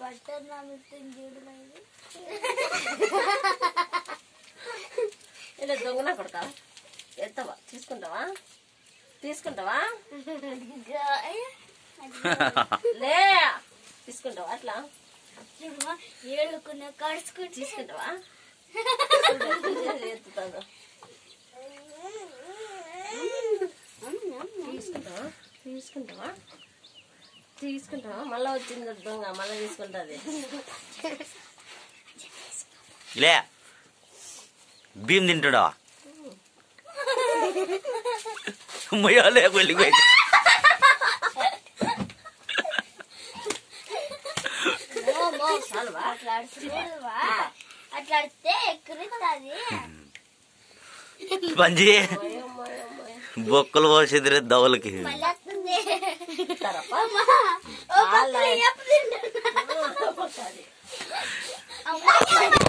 Butter నమ్ముతుంది చూడు మరి. ఇలా దొంగన కొడతా ఎత్తవా తీసుకుంటావా తీసుకుంటావా గాయ. లే తీసుకుంటావా అట్లా చూడమ్మా, ఏడుకున్న కడుచుకుంటే తీసుకుంటావా ఎత్తుతాను తీసుకుంటావా తీసుకుంటావా తీసుకుంటావా మళ్ళా వచ్చింది దొంగ మళ్ళీ తీసుకుంటుంది లే భీమ్ తింటుడా మొయ్యాలే వెళ్ళిపోయి చాలువా అట్లా చూడవా అట్లా ఆడితే ఎక్కడుతుంది పంజి బొక్కలు పోసేదిరే దవలకి మళ్ళీ వస్తుంది ఇస్తారప్పా ఓ పక్కన ఎప్పుడు తింటున్నా? అమ్మా